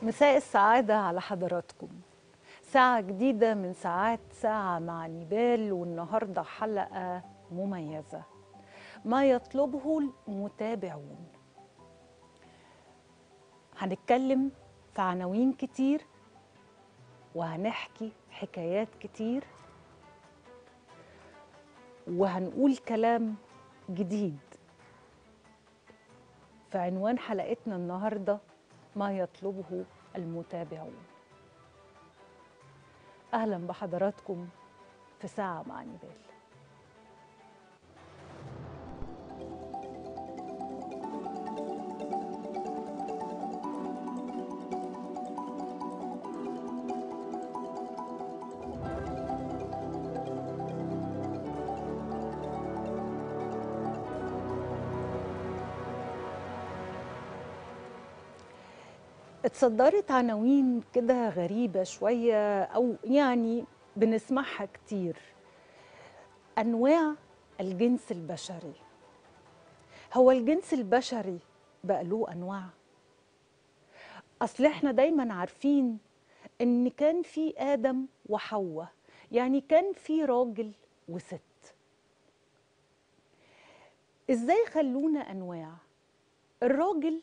مساء السعادة على حضراتكم ساعة جديدة من ساعات ساعة مع نيبال والنهاردة حلقة مميزة ما يطلبه المتابعون هنتكلم في عناوين كتير وهنحكي حكايات كتير وهنقول كلام جديد في عنوان حلقتنا النهارده ما يطلبه المتابعون اهلا بحضراتكم في ساعه مع نبال اتصدرت عناوين كده غريبة شوية أو يعني بنسمعها كتير أنواع الجنس البشري هو الجنس البشري بقى له أنواع أصل إحنا دايما عارفين إن كان في آدم وحواء يعني كان في راجل وست إزاي خلونا أنواع الراجل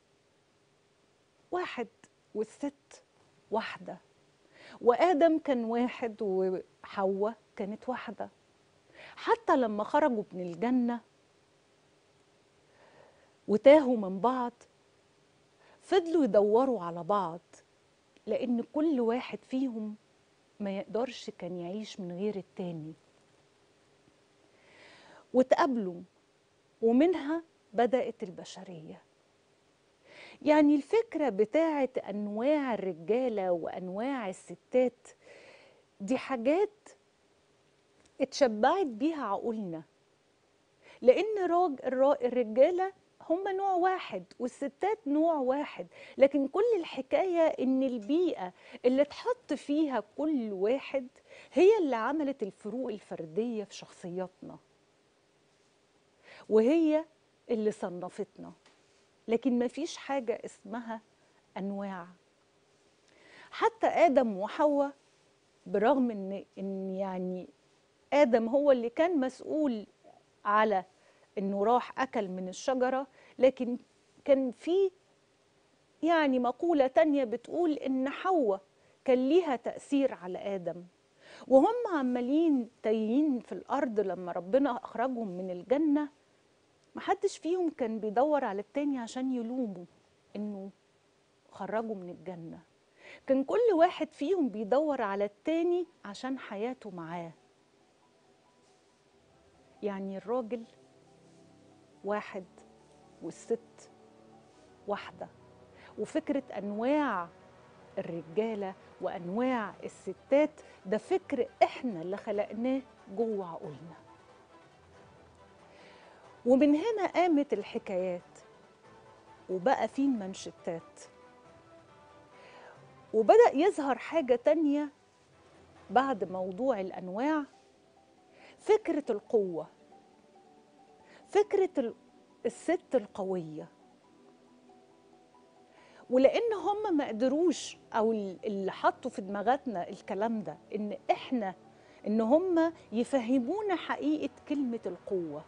واحد والست واحدة وآدم كان واحد وحواء كانت واحدة حتى لما خرجوا من الجنة وتاهوا من بعض فضلوا يدوروا على بعض لأن كل واحد فيهم ما يقدرش كان يعيش من غير التاني وتقابلوا ومنها بدأت البشريه يعني الفكرة بتاعة أنواع الرجالة وأنواع الستات دي حاجات اتشبعت بيها عقولنا لأن راج الرجالة هم نوع واحد والستات نوع واحد لكن كل الحكاية إن البيئة اللي اتحط فيها كل واحد هي اللي عملت الفروق الفردية في شخصياتنا وهي اللي صنفتنا لكن ما فيش حاجة اسمها أنواع حتى آدم وحواء برغم إن, إن يعني آدم هو اللي كان مسؤول على إنه راح أكل من الشجرة لكن كان في يعني مقولة تانية بتقول إن حواء كان ليها تأثير على آدم وهم عمالين تايهين في الأرض لما ربنا أخرجهم من الجنة محدش فيهم كان بيدور على التاني عشان يلومه انه خرجوا من الجنة كان كل واحد فيهم بيدور على التاني عشان حياته معاه يعني الراجل واحد والست واحدة وفكرة أنواع الرجالة وأنواع الستات ده فكر إحنا اللي خلقناه جوه عقولنا ومن هنا قامت الحكايات وبقى في المنشتات وبدأ يظهر حاجة تانية بعد موضوع الأنواع فكرة القوة فكرة الست القوية ولأن هم ما قدروش أو اللي حطوا في دماغاتنا الكلام ده إن إحنا إن هم يفهمونا حقيقة كلمة القوة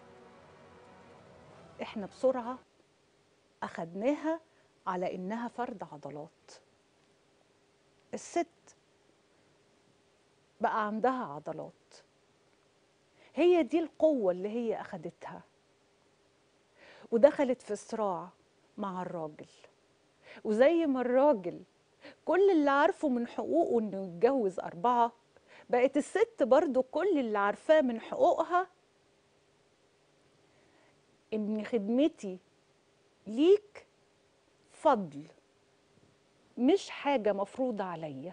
احنا بسرعه اخدناها على انها فرد عضلات الست بقى عندها عضلات هي دي القوه اللي هي اخدتها ودخلت في صراع مع الراجل وزي ما الراجل كل اللي عارفه من حقوقه انه يتجوز اربعه بقت الست برضو كل اللي عارفاه من حقوقها ان خدمتي ليك فضل مش حاجة مفروضة عليا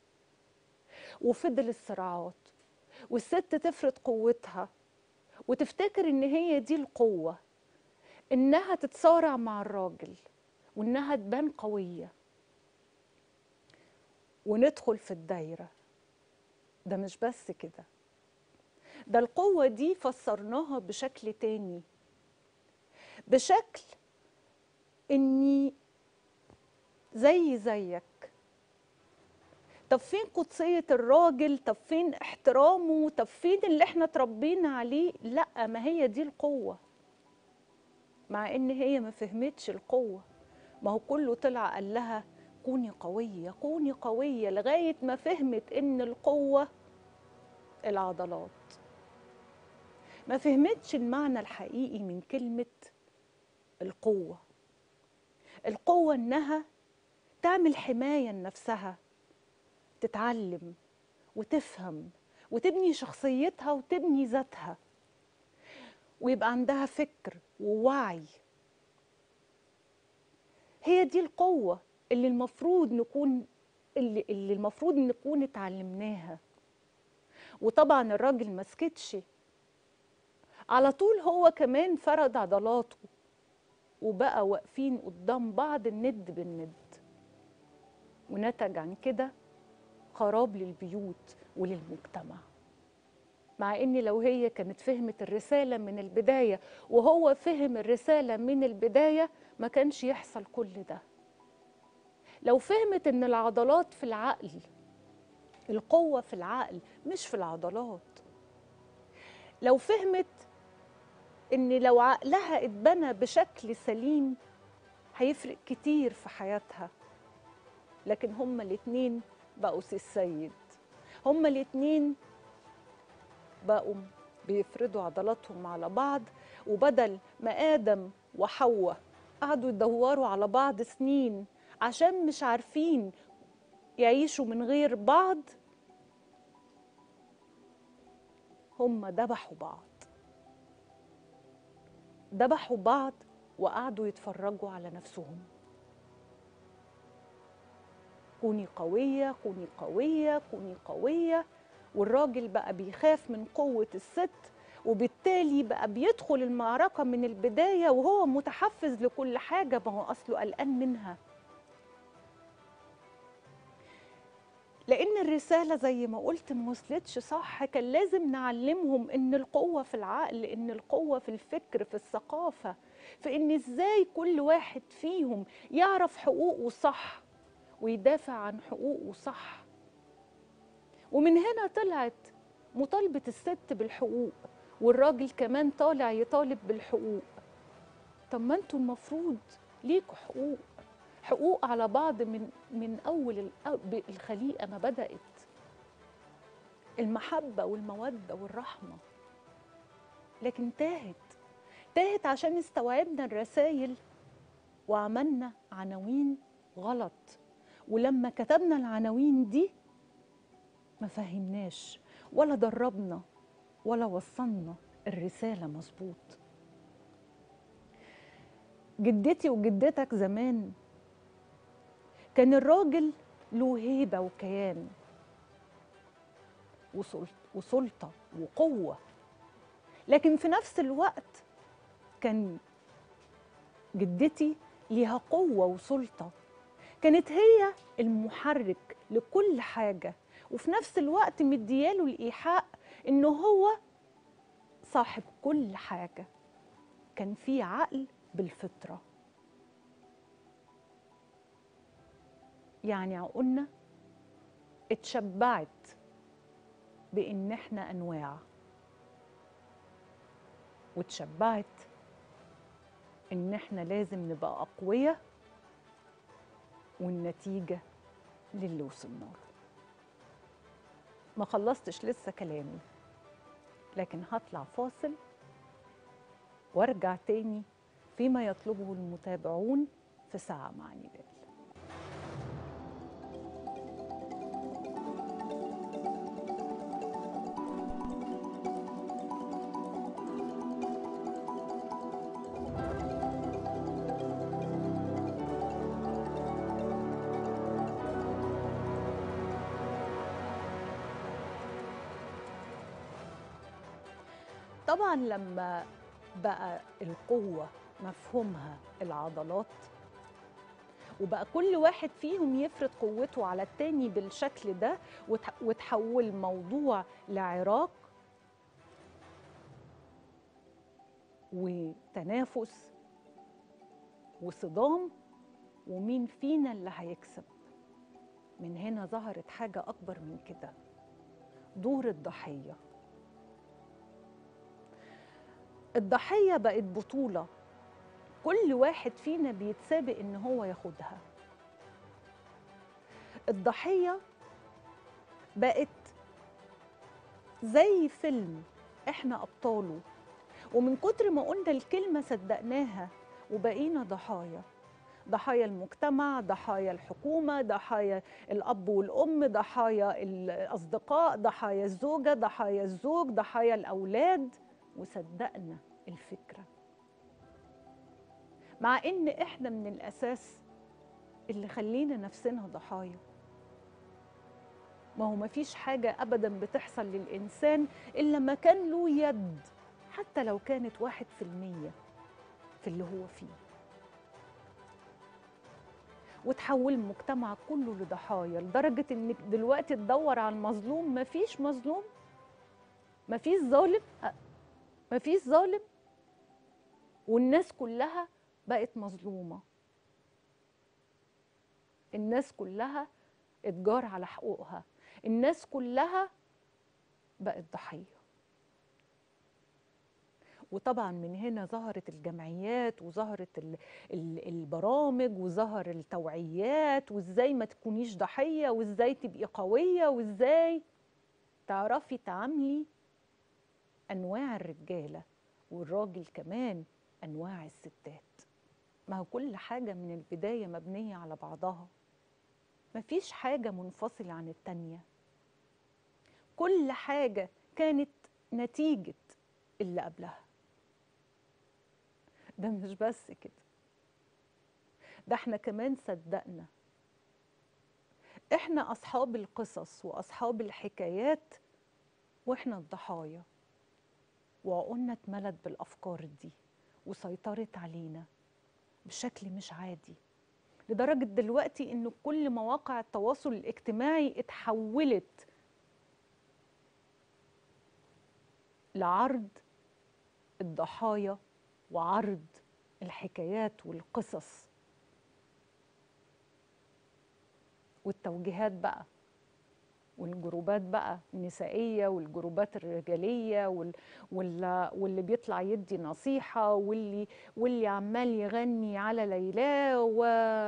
وفضل الصراعات والست تفرض قوتها وتفتكر ان هي دي القوة انها تتصارع مع الراجل وانها تبان قوية وندخل في الدايرة ده مش بس كده ده القوة دي فسرناها بشكل تاني بشكل اني زي زيك طب فين قدسية الراجل طب فين احترامه طب فين اللي احنا تربينا عليه لا ما هي دي القوة مع ان هي ما فهمتش القوة ما هو كله طلع قال لها كوني قوية كوني قوية لغاية ما فهمت ان القوة العضلات ما فهمتش المعنى الحقيقي من كلمة القوة القوة انها تعمل حماية لنفسها تتعلم وتفهم وتبني شخصيتها وتبني ذاتها ويبقى عندها فكر ووعي هي دي القوة اللي المفروض نكون اللي, اللي المفروض نكون اتعلمناها وطبعا الراجل ما سكتش على طول هو كمان فرد عضلاته وبقى واقفين قدام بعض الند بالند ونتج عن كده خراب للبيوت وللمجتمع مع ان لو هي كانت فهمت الرساله من البدايه وهو فهم الرساله من البدايه ما كانش يحصل كل ده لو فهمت ان العضلات في العقل القوه في العقل مش في العضلات لو فهمت ان لو عقلها اتبنى بشكل سليم هيفرق كتير في حياتها لكن هما الاتنين بقوا سي السيد هما الاتنين بقوا بيفردوا عضلاتهم على بعض وبدل ما آدم وحواء قعدوا يدوروا على بعض سنين عشان مش عارفين يعيشوا من غير بعض هم ذبحوا بعض ذبحوا بعض وقعدوا يتفرجوا على نفسهم كوني قوية كوني قوية كوني قوية والراجل بقى بيخاف من قوة الست وبالتالي بقى بيدخل المعركة من البداية وهو متحفز لكل حاجة ما هو أصله قلقان منها لأن الرسالة زي ما قلت ما وصلتش صح كان لازم نعلمهم إن القوة في العقل إن القوة في الفكر في الثقافة في إن إزاي كل واحد فيهم يعرف حقوقه صح ويدافع عن حقوقه صح ومن هنا طلعت مطالبة الست بالحقوق والراجل كمان طالع يطالب بالحقوق طب ما انتوا المفروض ليكوا حقوق حقوق على بعض من من اول الخليقه ما بدات المحبه والموده والرحمه لكن تاهت تاهت عشان استوعبنا الرسائل وعملنا عناوين غلط ولما كتبنا العناوين دي ما فهمناش ولا دربنا ولا وصلنا الرسالة مظبوط جدتي وجدتك زمان كان الراجل له هيبة وكيان وسلطة وقوة لكن في نفس الوقت كان جدتي ليها قوة وسلطة كانت هي المحرك لكل حاجة وفي نفس الوقت مدياله الإيحاء إنه هو صاحب كل حاجة كان في عقل بالفطرة يعني عقولنا اتشبعت بإن احنا أنواع واتشبعت إن احنا لازم نبقى أقوياء والنتيجة للي وصلنا له ما خلصتش لسه كلامي لكن هطلع فاصل وارجع تاني فيما يطلبه المتابعون في ساعة مع نبال طبعا لما بقى القوة مفهومها العضلات وبقى كل واحد فيهم يفرض قوته على التاني بالشكل ده وتحول الموضوع لعراك وتنافس وصدام ومين فينا اللي هيكسب من هنا ظهرت حاجة أكبر من كده دور الضحية الضحية بقت بطولة كل واحد فينا بيتسابق إن هو ياخدها الضحية بقت زي فيلم احنا أبطاله ومن كتر ما قلنا الكلمة صدقناها وبقينا ضحايا ضحايا المجتمع ضحايا الحكومة ضحايا الأب والأم ضحايا الأصدقاء ضحايا الزوجة ضحايا الزوج ضحايا الأولاد وصدقنا الفكرة مع إن إحنا من الأساس اللي خلينا نفسنا ضحايا ما هو مفيش حاجة أبدا بتحصل للإنسان إلا ما كان له يد حتى لو كانت واحد في المية في اللي هو فيه وتحول المجتمع كله لضحايا لدرجة انك دلوقتي تدور على المظلوم مفيش مظلوم مفيش ظالم مفيش ظالم والناس كلها بقت مظلومة الناس كلها اتجار على حقوقها الناس كلها بقت ضحيه وطبعا من هنا ظهرت الجمعيات وظهرت ال ال البرامج وظهر التوعيات وازاي ما تكونيش ضحيه وازاي تبقي قويه وازاي تعرفي تعاملي انواع الرجاله والراجل كمان انواع الستات ما هو كل حاجه من البدايه مبنيه على بعضها مفيش حاجه منفصله عن التانيه كل حاجه كانت نتيجه اللي قبلها ده مش بس كده ده احنا كمان صدقنا احنا اصحاب القصص واصحاب الحكايات واحنا الضحايا وعقولنا اتملت بالافكار دي وسيطرت علينا بشكل مش عادي لدرجه دلوقتي ان كل مواقع التواصل الاجتماعي اتحولت لعرض الضحايا وعرض الحكايات والقصص والتوجيهات بقى والجروبات بقى النسائية والجروبات الرجالية وال... وال... واللي بيطلع يدي نصيحة واللي واللي عمال يغني على ليلى و...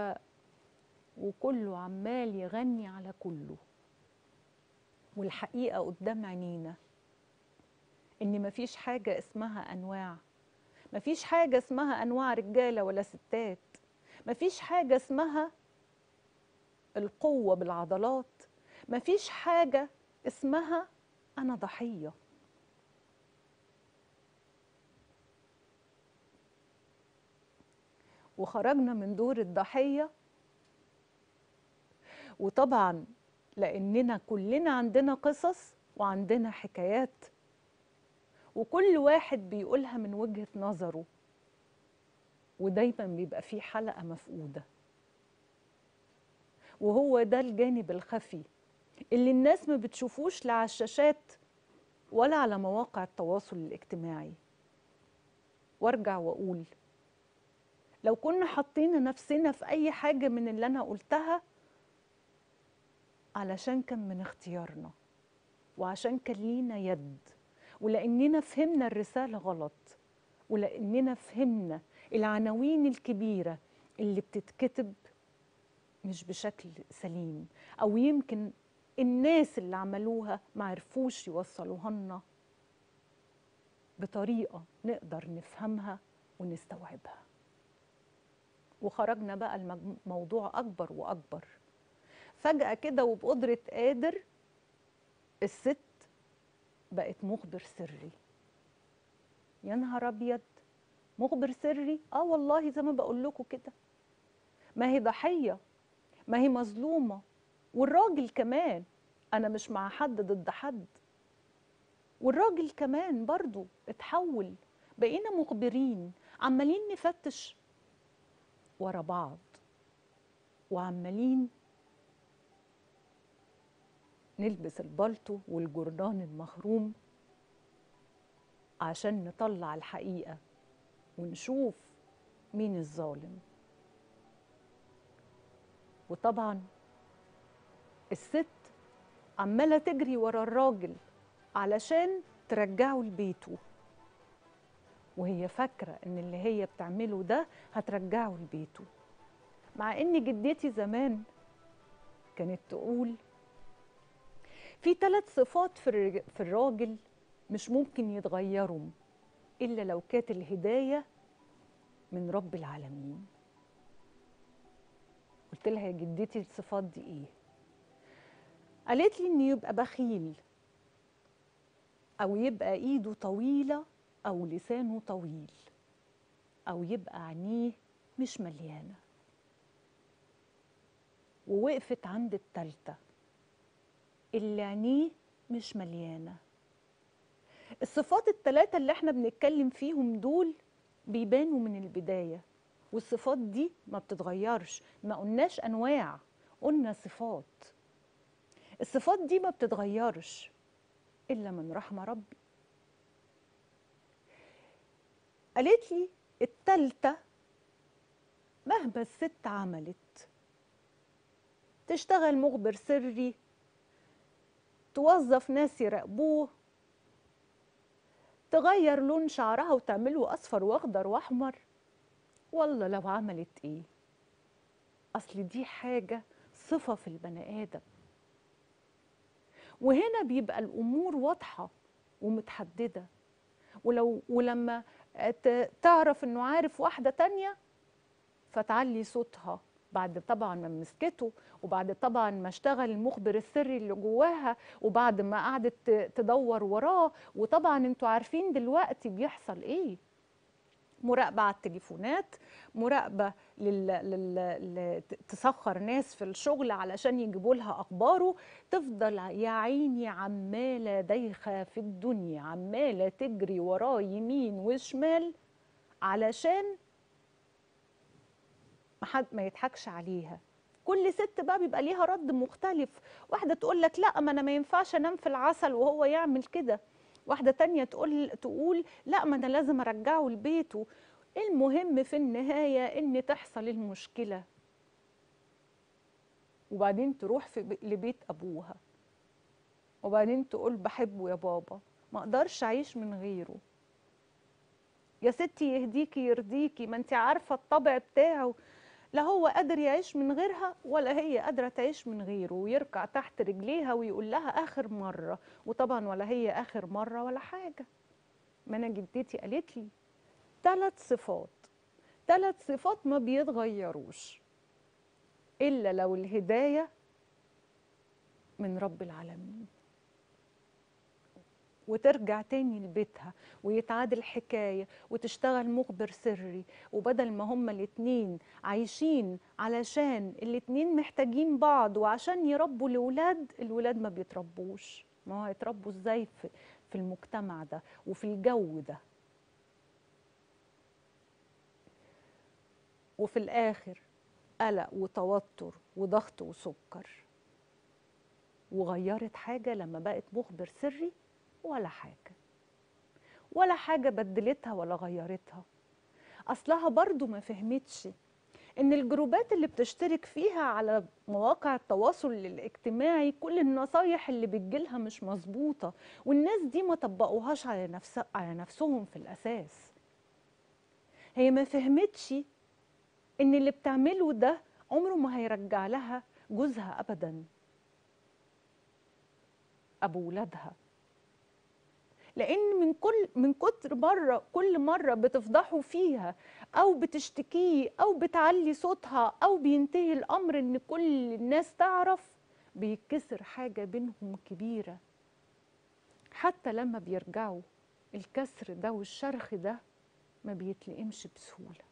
وكله عمال يغني على كله والحقيقة قدام عينينا إن مفيش حاجة اسمها أنواع مفيش حاجة اسمها أنواع رجالة ولا ستات مفيش حاجة اسمها القوة بالعضلات مفيش حاجة اسمها أنا ضحية وخرجنا من دور الضحية وطبعا لأننا كلنا عندنا قصص وعندنا حكايات وكل واحد بيقولها من وجهة نظره ودايما بيبقى فيه حلقة مفقودة وهو ده الجانب الخفي اللي الناس ما بتشوفوش لا على الشاشات ولا على مواقع التواصل الاجتماعي وارجع واقول لو كنا حطينا نفسنا في اي حاجه من اللي انا قلتها علشان كان من اختيارنا وعشان كان لينا يد ولاننا فهمنا الرساله غلط ولاننا فهمنا العناوين الكبيره اللي بتتكتب مش بشكل سليم او يمكن الناس اللي عملوها ما عرفوش يوصلوها لنا بطريقه نقدر نفهمها ونستوعبها وخرجنا بقى الموضوع اكبر واكبر فجاه كده وبقدره قادر الست بقت مخبر سري يا نهار ابيض مخبر سري اه والله زي ما بقول لكم كده ما هي ضحيه ما هي مظلومه والراجل كمان انا مش مع حد ضد حد والراجل كمان برضو اتحول بقينا مخبرين عمالين نفتش ورا بعض وعمالين نلبس البلطو والجردان المخروم عشان نطلع الحقيقة ونشوف مين الظالم وطبعا الست عماله تجري ورا الراجل علشان ترجعه لبيته وهي فاكره ان اللي هي بتعمله ده هترجعه لبيته مع ان جدتي زمان كانت تقول في ثلاث صفات في الرج- في الراجل مش ممكن يتغيروا الا لو كانت الهدايه من رب العالمين قلت لها يا جدتي الصفات دي ايه قالت لي انه يبقى بخيل او يبقى ايده طويله او لسانه طويل او يبقى عينيه مش مليانه ووقفت عند التالتة اللي عينيه مش مليانة الصفات التلاتة اللي احنا بنتكلم فيهم دول بيبانوا من البداية والصفات دي ما بتتغيرش ما قلناش أنواع قلنا صفات الصفات دي ما بتتغيرش إلا من رحم ربي قالت لي التالتة مهما الست عملت تشتغل مخبر سري توظف ناس يراقبوه تغير لون شعرها وتعمله اصفر واخضر واحمر والله لو عملت ايه اصل دي حاجه صفه في البني ادم وهنا بيبقى الامور واضحه ومتحدده ولو ولما ت- تعرف انه عارف واحده تانية فتعلي صوتها بعد طبعا ما مسكته وبعد طبعا ما اشتغل المخبر السري اللي جواها وبعد ما قعدت ت- تدور وراه وطبعا انتوا عارفين دلوقتي بيحصل ايه مراقبة على التليفونات مراقبة لل... لل... ل... تسخر ناس في الشغل علشان يجيبوا لها أخباره تفضل يا عيني عمالة دايخة في الدنيا عمالة تجري وراه يمين وشمال علشان ما حد ما يضحكش عليها كل ست بقى بيبقى ليها رد مختلف واحدة تقول لك لا ما انا ما ينفعش انام في العسل وهو يعمل كده واحدة تانية تقول تقول لا ما انا لازم ارجعه لبيته المهم في النهاية ان تحصل المشكلة وبعدين تروح في ب- لبيت ابوها وبعدين تقول بحبه يا بابا ما اقدرش اعيش من غيره يا ستي يهديكي يرضيكي ما انت عارفة الطبع بتاعه لا هو قادر يعيش من غيرها ولا هي قادرة تعيش من غيره ويركع تحت رجليها ويقول لها آخر مرة وطبعا ولا هي آخر مرة ولا حاجة ما أنا جدتي قالت لي ثلاث صفات ثلاث صفات ما بيتغيروش إلا لو الهداية من رب العالمين وترجع تاني لبيتها ويتعاد الحكاية وتشتغل مخبر سري وبدل ما هما الاتنين عايشين علشان الاتنين محتاجين بعض وعشان يربوا الولاد الولاد ما بيتربوش ما هو هيتربوا ازاي في, في المجتمع ده وفي الجو ده وفي الآخر قلق وتوتر وضغط وسكر وغيرت حاجة لما بقت مخبر سري ولا حاجة ولا حاجة بدلتها ولا غيرتها أصلها برضو ما فهمتش إن الجروبات اللي بتشترك فيها على مواقع التواصل الاجتماعي كل النصايح اللي بتجيلها مش مظبوطة والناس دي ما طبقوهاش على, نفس على نفسهم في الأساس هي ما فهمتش إن اللي بتعمله ده عمره ما هيرجع لها جوزها أبدا أبو ولادها لان من كل من كتر مره كل مره بتفضحوا فيها او بتشتكيه او بتعلي صوتها او بينتهي الامر ان كل الناس تعرف بيتكسر حاجه بينهم كبيره حتى لما بيرجعوا الكسر ده والشرخ ده ما بيتلئمش بسهوله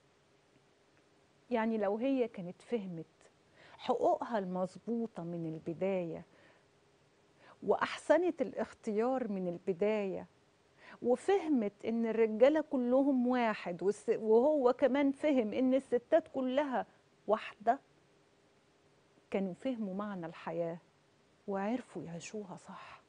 يعني لو هي كانت فهمت حقوقها المظبوطه من البدايه واحسنت الاختيار من البدايه وفهمت ان الرجاله كلهم واحد والس- وهو كمان فهم ان الستات كلها واحده كانوا فهموا معنى الحياه وعرفوا يعيشوها صح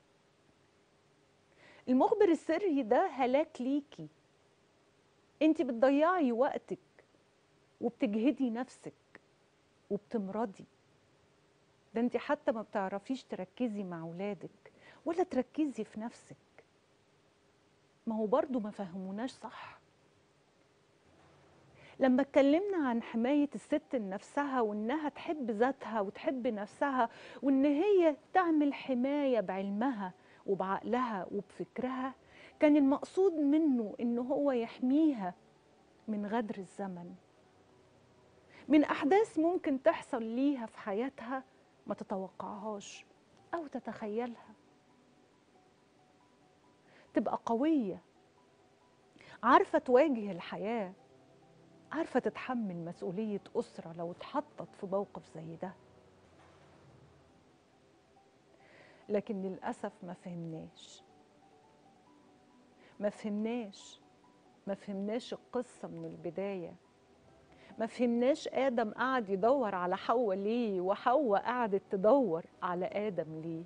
المخبر السري ده هلاك ليكي انت بتضيعي وقتك وبتجهدي نفسك وبتمرضي ده انت حتى ما بتعرفيش تركزي مع ولادك ولا تركزي في نفسك ما هو برضو ما فهموناش صح لما اتكلمنا عن حماية الست لنفسها وإنها تحب ذاتها وتحب نفسها وإن هي تعمل حماية بعلمها وبعقلها وبفكرها كان المقصود منه إنه هو يحميها من غدر الزمن من أحداث ممكن تحصل ليها في حياتها ما تتوقعهاش أو تتخيلها تبقى قوية عارفة تواجه الحياة عارفة تتحمل مسؤولية أسرة لو اتحطت في موقف زي ده لكن للأسف ما فهمناش ما فهمناش ما فهمناش القصة من البداية ما فهمناش آدم قعد يدور على حواء ليه وحواء قعدت تدور على آدم ليه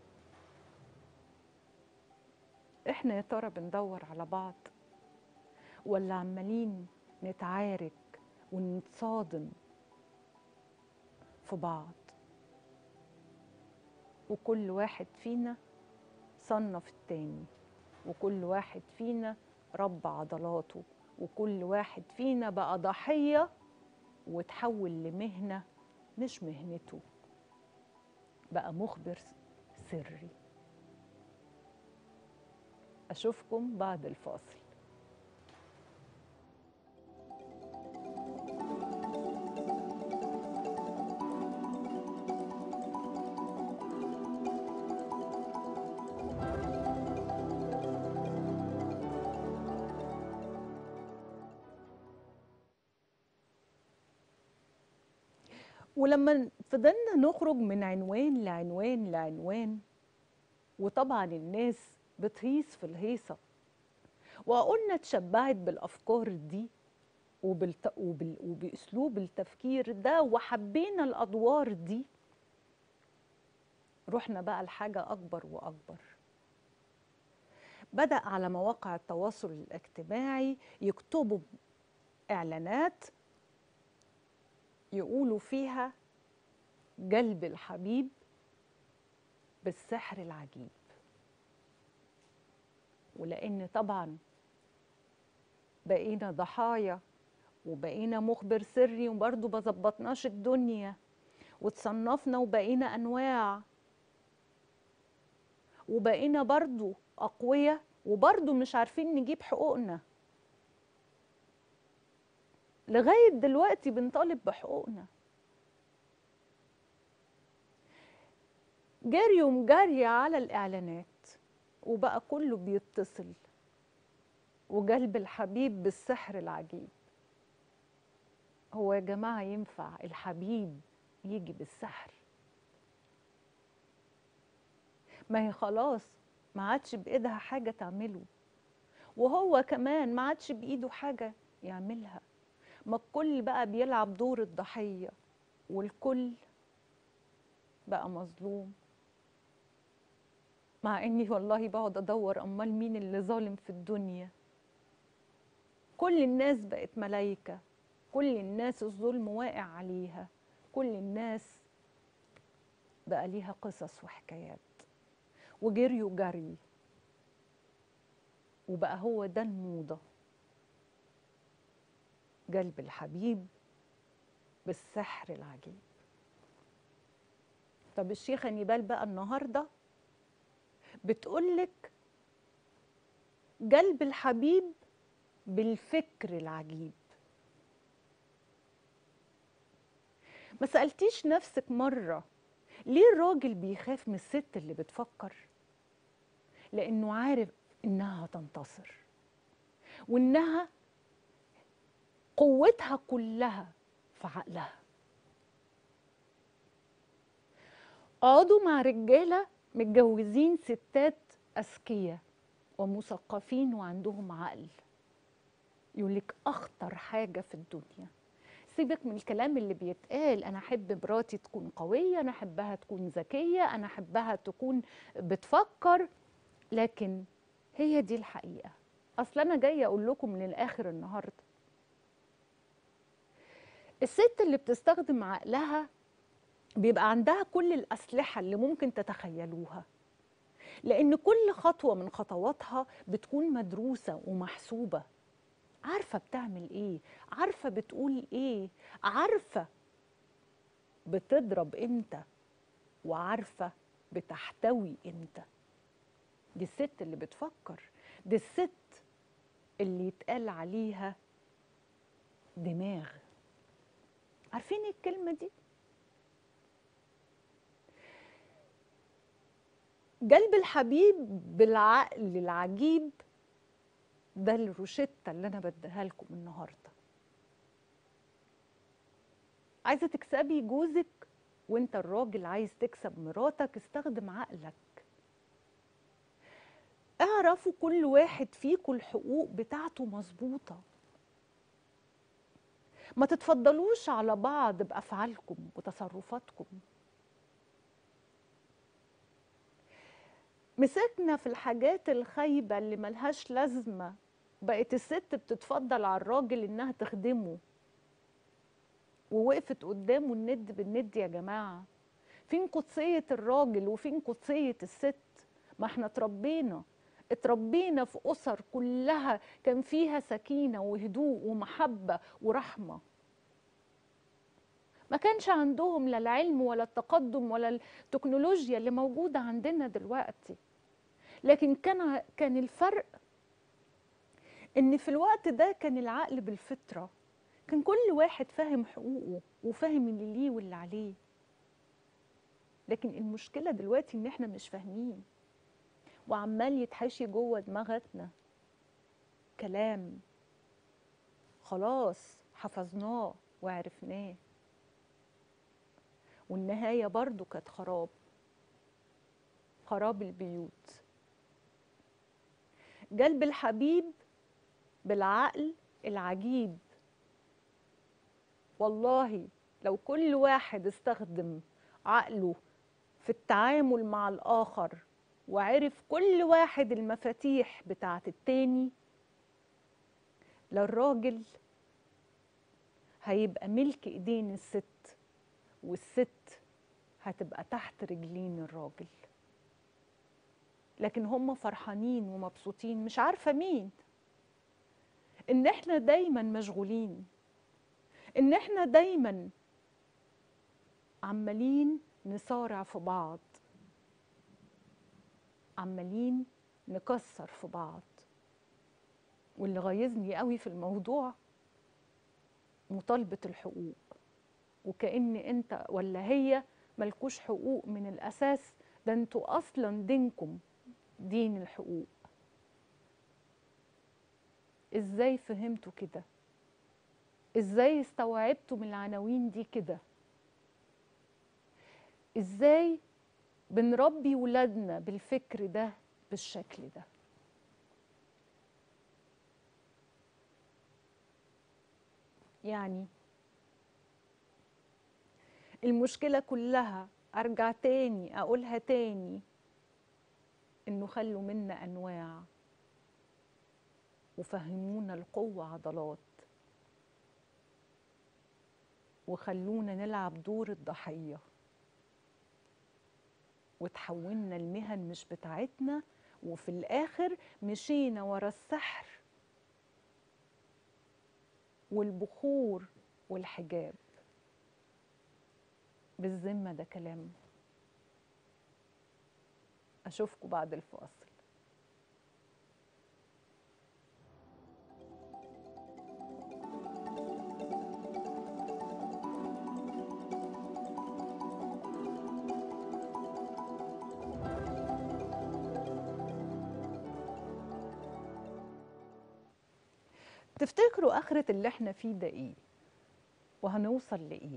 احنا يا ترى بندور على بعض ولا عمالين نتعارك ونتصادم في بعض وكل واحد فينا صنف التاني وكل واحد فينا رب عضلاته وكل واحد فينا بقى ضحية وتحول لمهنة مش مهنته بقى مخبر سري أشوفكم بعد الفاصل ولما فضلنا نخرج من عنوان لعنوان لعنوان وطبعا الناس بتهيص في الهيصة وقلنا اتشبعت بالأفكار دي وبالت... وبال... وبأسلوب التفكير ده وحبينا الأدوار دي رحنا بقى لحاجة أكبر وأكبر بدأ على مواقع التواصل الاجتماعي يكتبوا إعلانات يقولوا فيها جلب الحبيب بالسحر العجيب ولان طبعا بقينا ضحايا وبقينا مخبر سري وبرضه ما ظبطناش الدنيا وتصنفنا وبقينا انواع وبقينا برضه اقوياء وبرضه مش عارفين نجيب حقوقنا لغايه دلوقتي بنطالب بحقوقنا جريوا جارية على الإعلانات وبقى كله بيتصل وجلب الحبيب بالسحر العجيب هو يا جماعة ينفع الحبيب يجي بالسحر ما هي خلاص ما عادش بإيدها حاجة تعمله وهو كمان ما عادش بإيده حاجة يعملها ما الكل بقى بيلعب دور الضحية والكل بقى مظلوم مع اني والله بقعد ادور امال مين اللي ظالم في الدنيا كل الناس بقت ملايكة كل الناس الظلم واقع عليها كل الناس بقى ليها قصص وحكايات وجري وجري وبقى هو ده الموضة جلب الحبيب بالسحر العجيب طب الشيخة نيبال بقى النهارده بتقولك جلب الحبيب بالفكر العجيب ما سألتيش نفسك مرة ليه الراجل بيخاف من الست اللي بتفكر لأنه عارف إنها هتنتصر وإنها قوتها كلها في عقلها اقعدوا مع رجاله متجوزين ستات أذكياء ومثقفين وعندهم عقل يقولك أخطر حاجة في الدنيا سيبك من الكلام اللي بيتقال أنا أحب مراتي تكون قوية أنا أحبها تكون ذكية أنا أحبها تكون بتفكر لكن هي دي الحقيقة أصل أنا جاية أقول لكم من الآخر النهاردة الست اللي بتستخدم عقلها بيبقى عندها كل الأسلحة اللي ممكن تتخيلوها لأن كل خطوة من خطواتها بتكون مدروسة ومحسوبة عارفة بتعمل إيه عارفة بتقول إيه عارفة بتضرب إمتى وعارفة بتحتوي إمتى دي الست اللي بتفكر دي الست اللي يتقال عليها دماغ عارفين إيه الكلمة دي؟ قلب الحبيب بالعقل العجيب ده الروشتة اللي أنا بديها لكم النهاردة عايزة تكسبي جوزك وانت الراجل عايز تكسب مراتك استخدم عقلك اعرفوا كل واحد فيكم الحقوق بتاعته مظبوطة ما تتفضلوش على بعض بأفعالكم وتصرفاتكم مسكنا في الحاجات الخايبة اللي ملهاش لازمة بقت الست بتتفضل على الراجل إنها تخدمه ووقفت قدامه الند بالند يا جماعة فين قدسية الراجل وفين قدسية الست ما احنا اتربينا اتربينا في أسر كلها كان فيها سكينة وهدوء ومحبة ورحمة ما كانش عندهم لا العلم ولا التقدم ولا التكنولوجيا اللي موجودة عندنا دلوقتي لكن كان كان الفرق ان في الوقت ده كان العقل بالفطرة كان كل واحد فاهم حقوقه وفاهم اللي ليه واللي عليه لكن المشكلة دلوقتي ان احنا مش فاهمين وعمال يتحشي جوه دماغتنا كلام خلاص حفظناه وعرفناه والنهاية برضو كانت خراب خراب البيوت قلب الحبيب بالعقل العجيب والله لو كل واحد استخدم عقله في التعامل مع الآخر وعرف كل واحد المفاتيح بتاعت التاني للراجل هيبقى ملك ايدين الست والست هتبقى تحت رجلين الراجل لكن هم فرحانين ومبسوطين مش عارفه مين ان احنا دايما مشغولين ان احنا دايما عمالين نصارع في بعض عمالين نكسر في بعض واللي غيظني قوي في الموضوع مطالبه الحقوق وكأن انت ولا هي ملكوش حقوق من الأساس ده انتوا أصلا دينكم دين الحقوق ازاي فهمتوا كده ازاي استوعبتوا من العناوين دي كده ازاي بنربي ولادنا بالفكر ده بالشكل ده يعني المشكلة كلها أرجع تاني أقولها تاني إنه خلوا منا أنواع وفهمونا القوة عضلات وخلونا نلعب دور الضحية وتحولنا المهن مش بتاعتنا وفي الآخر مشينا ورا السحر والبخور والحجاب بالذمة ده كلام أشوفكم بعد الفاصل تفتكروا آخرة اللي احنا فيه ده ايه وهنوصل لإيه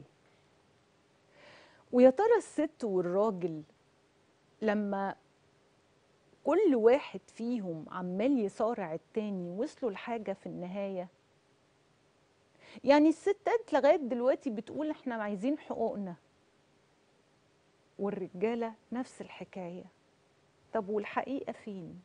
ويا ترى الست والراجل لما كل واحد فيهم عمال يصارع التاني وصلوا لحاجة في النهاية يعني الستات لغاية دلوقتي بتقول احنا عايزين حقوقنا والرجالة نفس الحكاية طب والحقيقة فين؟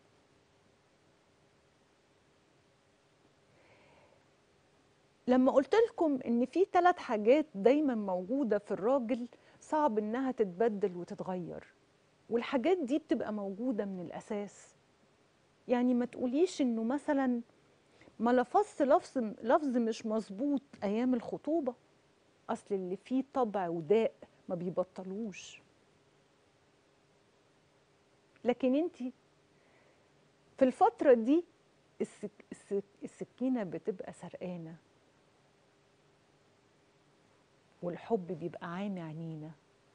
لما قلت لكم ان في ثلاث حاجات دايما موجودة في الراجل صعب انها تتبدل وتتغير والحاجات دي بتبقى موجوده من الاساس يعني ما تقوليش انه مثلا ما لفظت لفظ لفظ مش مظبوط ايام الخطوبه اصل اللي فيه طبع وداء ما بيبطلوش لكن انت في الفتره دي السك السك السكينه بتبقى سرقانه والحب بيبقى عامي عينينا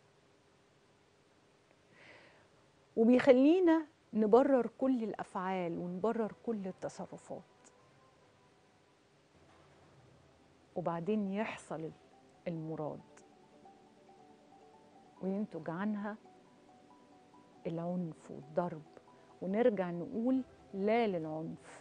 وبيخلينا نبرر كل الافعال ونبرر كل التصرفات وبعدين يحصل المراد وينتج عنها العنف والضرب ونرجع نقول لا للعنف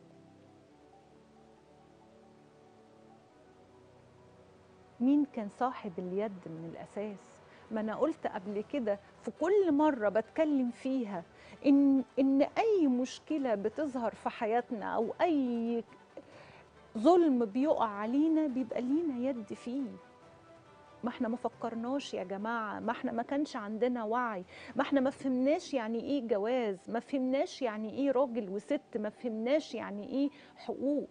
مين كان صاحب اليد من الاساس ما انا قلت قبل كده في كل مره بتكلم فيها ان ان اي مشكله بتظهر في حياتنا او اي ظلم بيقع علينا بيبقى لينا يد فيه ما احنا ما فكرناش يا جماعه ما احنا ما كانش عندنا وعي ما احنا ما فهمناش يعني ايه جواز ما فهمناش يعني ايه راجل وست ما فهمناش يعني ايه حقوق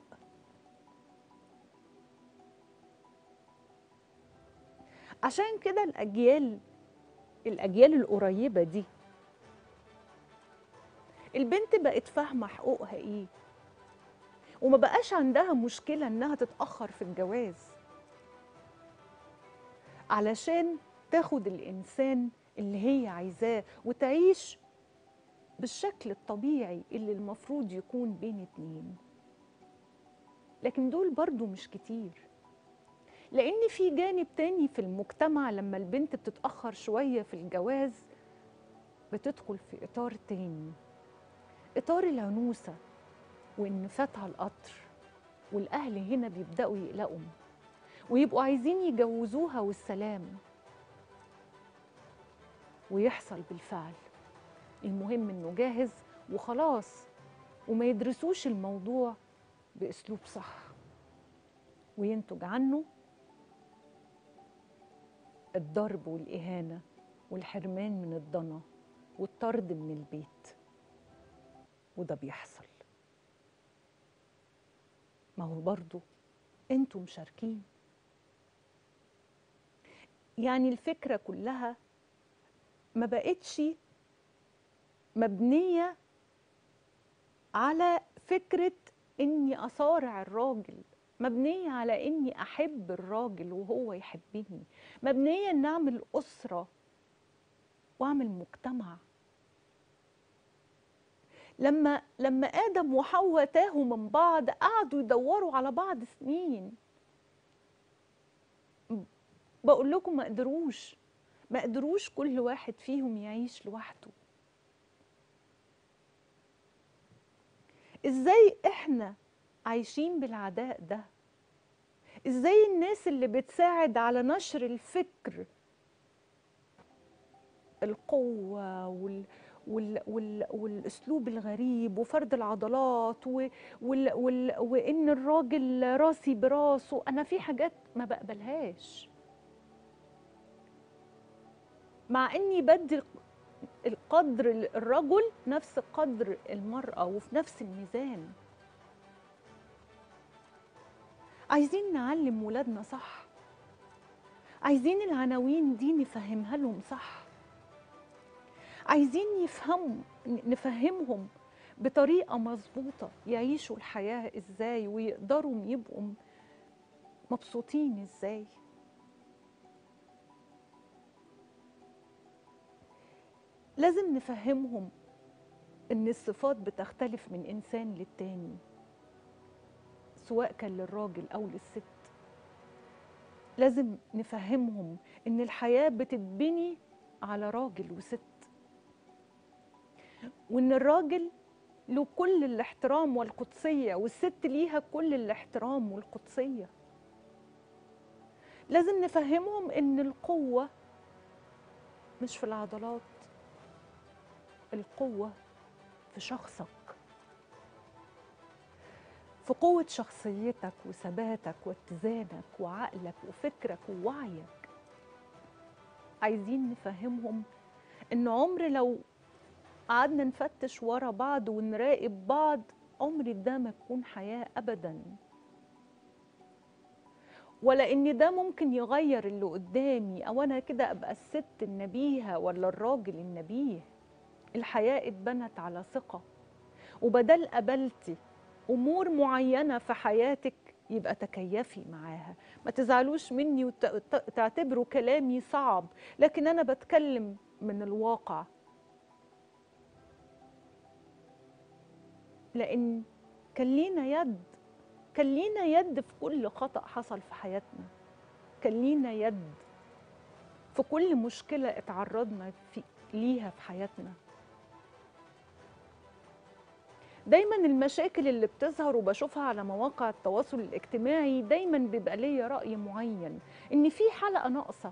عشان كده الاجيال الاجيال القريبه دي البنت بقت فاهمه حقوقها ايه وما بقاش عندها مشكله انها تتاخر في الجواز علشان تاخد الانسان اللي هي عايزاه وتعيش بالشكل الطبيعي اللي المفروض يكون بين اتنين لكن دول برضو مش كتير لان في جانب تاني في المجتمع لما البنت بتتاخر شويه في الجواز بتدخل في اطار تاني اطار العنوسه وان فاتها القطر والاهل هنا بيبداوا يقلقوا ويبقوا عايزين يجوزوها والسلام ويحصل بالفعل المهم انه جاهز وخلاص وما يدرسوش الموضوع باسلوب صح وينتج عنه الضرب والاهانه والحرمان من الضنا والطرد من البيت وده بيحصل ما هو برضه انتوا مشاركين يعني الفكره كلها ما بقتش مبنيه على فكره اني اصارع الراجل مبنيه على اني احب الراجل وهو يحبني مبنيه ان اعمل اسره واعمل مجتمع لما لما ادم وحواء تاهوا من بعض قعدوا يدوروا على بعض سنين بقول لكم ما قدروش ما قدروش كل واحد فيهم يعيش لوحده ازاي احنا عايشين بالعداء ده ازاي الناس اللي بتساعد على نشر الفكر القوة وال وال وال والاسلوب الغريب وفرد العضلات و وال وال وان الراجل راسي براسه انا في حاجات ما بقبلهاش مع اني بدي القدر الرجل نفس قدر المرأة وفي نفس الميزان عايزين نعلم ولادنا صح عايزين العناوين دي نفهمها لهم صح عايزين يفهموا نفهمهم بطريقة مظبوطة يعيشوا الحياة ازاي ويقدروا يبقوا مبسوطين ازاي لازم نفهمهم ان الصفات بتختلف من انسان للتاني سواء كان للراجل او للست لازم نفهمهم ان الحياه بتتبني على راجل وست وان الراجل له كل الاحترام والقدسيه والست ليها كل الاحترام والقدسيه لازم نفهمهم ان القوه مش في العضلات القوه في شخصك في قوة شخصيتك وثباتك واتزانك وعقلك وفكرك ووعيك عايزين نفهمهم ان عمر لو قعدنا نفتش ورا بعض ونراقب بعض عمر ده ما تكون حياة أبدا ولا إن ده ممكن يغير اللي قدامي أو أنا كده أبقى الست النبيهة ولا الراجل النبيه الحياة اتبنت على ثقة وبدل قبلتي أمور معينة في حياتك يبقى تكيفي معاها ما تزعلوش مني وتعتبروا كلامي صعب لكن أنا بتكلم من الواقع لان كان لينا يد كان لينا يد في كل خطا حصل في حياتنا كان لينا يد في كل مشكله اتعرضنا في ليها في حياتنا دايما المشاكل اللي بتظهر وبشوفها على مواقع التواصل الاجتماعي دايما بيبقى ليا راي معين ان في حلقه ناقصه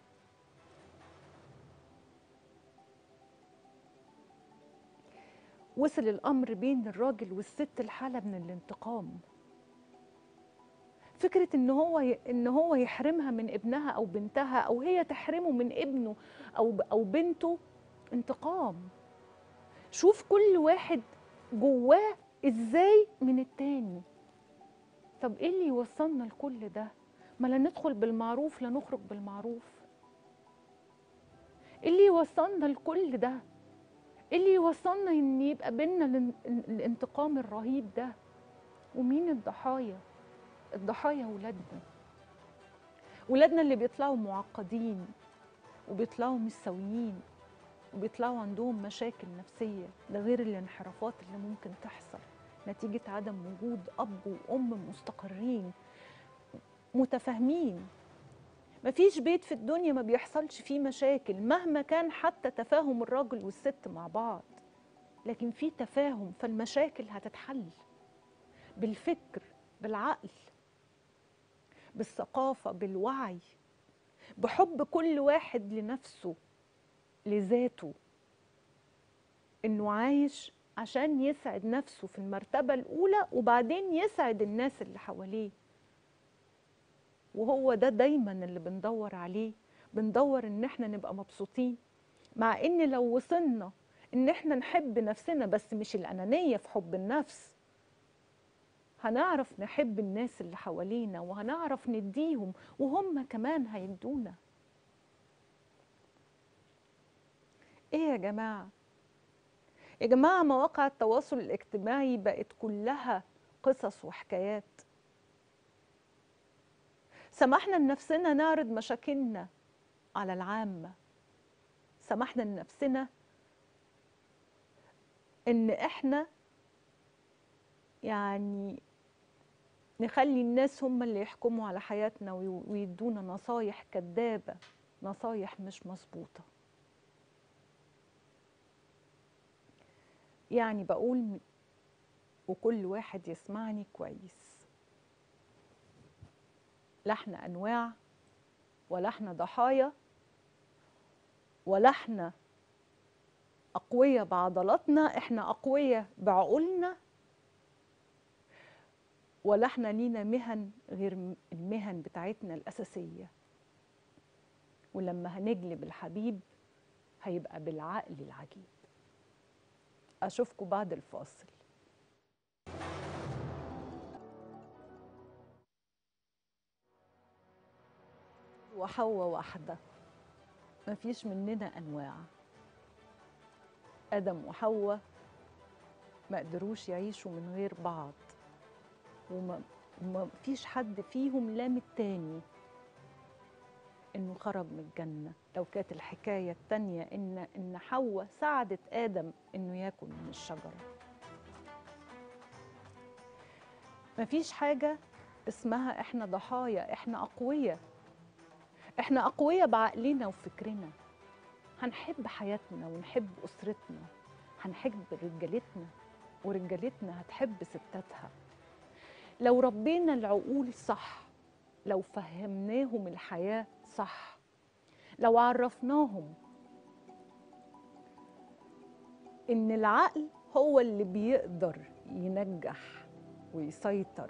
وصل الامر بين الراجل والست الحاله من الانتقام فكره ان هو ي... ان هو يحرمها من ابنها او بنتها او هي تحرمه من ابنه او او بنته انتقام شوف كل واحد جواه ازاي من التاني طب ايه اللي يوصلنا لكل ده ما لا ندخل بالمعروف لا نخرج بالمعروف ايه اللي يوصلنا لكل ده ايه اللي يوصلنا ان يبقى بينا الانتقام الرهيب ده ومين الضحايا الضحايا ولادنا ولادنا اللي بيطلعوا معقدين وبيطلعوا مش سويين وبيطلعوا عندهم مشاكل نفسية ده غير الانحرافات اللي ممكن تحصل نتيجة عدم وجود أب وأم مستقرين متفاهمين مفيش بيت في الدنيا ما بيحصلش فيه مشاكل مهما كان حتى تفاهم الراجل والست مع بعض لكن في تفاهم فالمشاكل هتتحل بالفكر بالعقل بالثقافة بالوعي بحب كل واحد لنفسه لذاته انه عايش عشان يسعد نفسه في المرتبة الأولى وبعدين يسعد الناس اللي حواليه وهو ده دايما اللي بندور عليه بندور ان احنا نبقى مبسوطين مع ان لو وصلنا ان احنا نحب نفسنا بس مش الانانيه في حب النفس هنعرف نحب الناس اللي حوالينا وهنعرف نديهم وهم كمان هيدونا ايه يا جماعه يا جماعه مواقع التواصل الاجتماعي بقت كلها قصص وحكايات سمحنا لنفسنا نعرض مشاكلنا على العامة سمحنا لنفسنا ان احنا يعني نخلي الناس هم اللي يحكموا على حياتنا ويدونا نصايح كذابة نصايح مش مظبوطة يعني بقول وكل واحد يسمعني كويس لا احنا انواع ولا احنا ضحايا ولا احنا اقوياء بعضلاتنا احنا اقوياء بعقولنا ولا احنا لينا مهن غير المهن بتاعتنا الاساسيه ولما هنجلب الحبيب هيبقى بالعقل العجيب اشوفكم بعد الفاصل وحواء واحدة مفيش مننا أنواع آدم وحواء ما قدروش يعيشوا من غير بعض وما ما فيش حد فيهم لام التاني انه خرج من الجنه لو كانت الحكايه التانيه ان ان حواء ساعدت ادم انه ياكل من الشجره مفيش حاجه اسمها احنا ضحايا احنا اقوياء احنا اقوياء بعقلنا وفكرنا هنحب حياتنا ونحب اسرتنا هنحب رجالتنا ورجالتنا هتحب ستاتها لو ربينا العقول صح لو فهمناهم الحياه صح لو عرفناهم ان العقل هو اللي بيقدر ينجح ويسيطر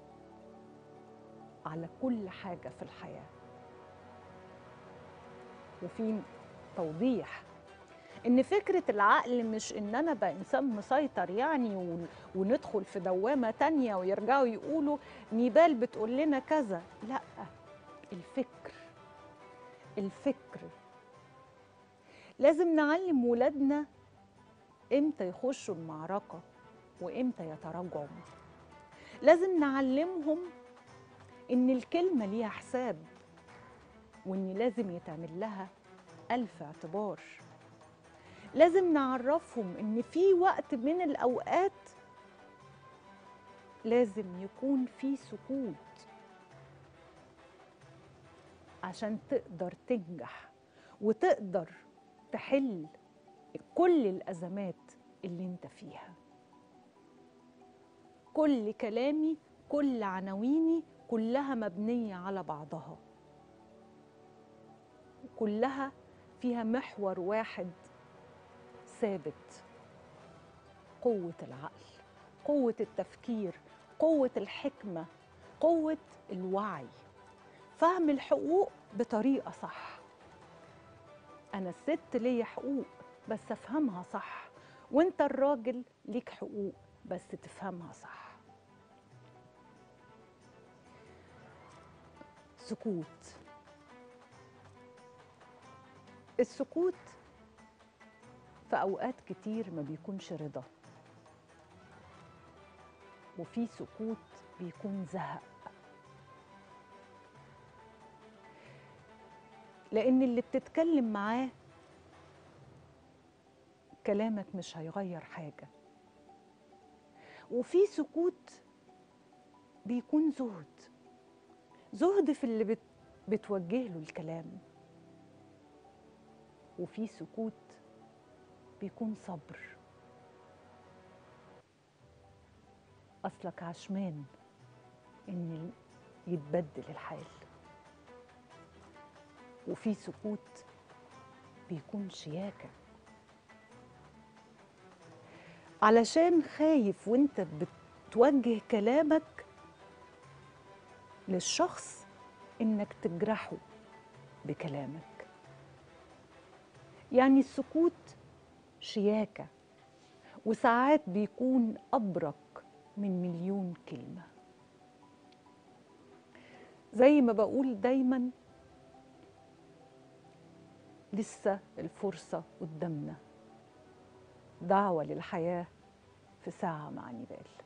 على كل حاجه في الحياه وفي توضيح ان فكره العقل مش ان انا بقى انسان مسيطر يعني ون- وندخل في دوامه تانية ويرجعوا يقولوا نيبال بتقول لنا كذا لا الفكر الفكر لازم نعلم ولادنا امتى يخشوا المعركه وامتى يتراجعوا لازم نعلمهم ان الكلمه ليها حساب وان لازم يتعمل لها الف اعتبار لازم نعرفهم ان في وقت من الاوقات لازم يكون في سكوت عشان تقدر تنجح وتقدر تحل كل الازمات اللي انت فيها كل كلامي كل عناويني كلها مبنيه على بعضها كلها فيها محور واحد ثابت قوه العقل قوه التفكير قوه الحكمه قوه الوعي فهم الحقوق بطريقه صح انا الست ليا حقوق بس افهمها صح وانت الراجل ليك حقوق بس تفهمها صح سكوت السكوت في اوقات كتير ما بيكونش رضا وفي سكوت بيكون زهق لان اللي بتتكلم معاه كلامك مش هيغير حاجه وفي سكوت بيكون زهد زهد في اللي بت بتوجه له الكلام وفي سكوت بيكون صبر اصلك عشمان ان يتبدل الحال وفي سكوت بيكون شياكه علشان خايف وانت بتوجه كلامك للشخص انك تجرحه بكلامك يعني السكوت شياكه وساعات بيكون ابرك من مليون كلمه زي ما بقول دايما لسه الفرصه قدامنا دعوه للحياه في ساعه مع نبال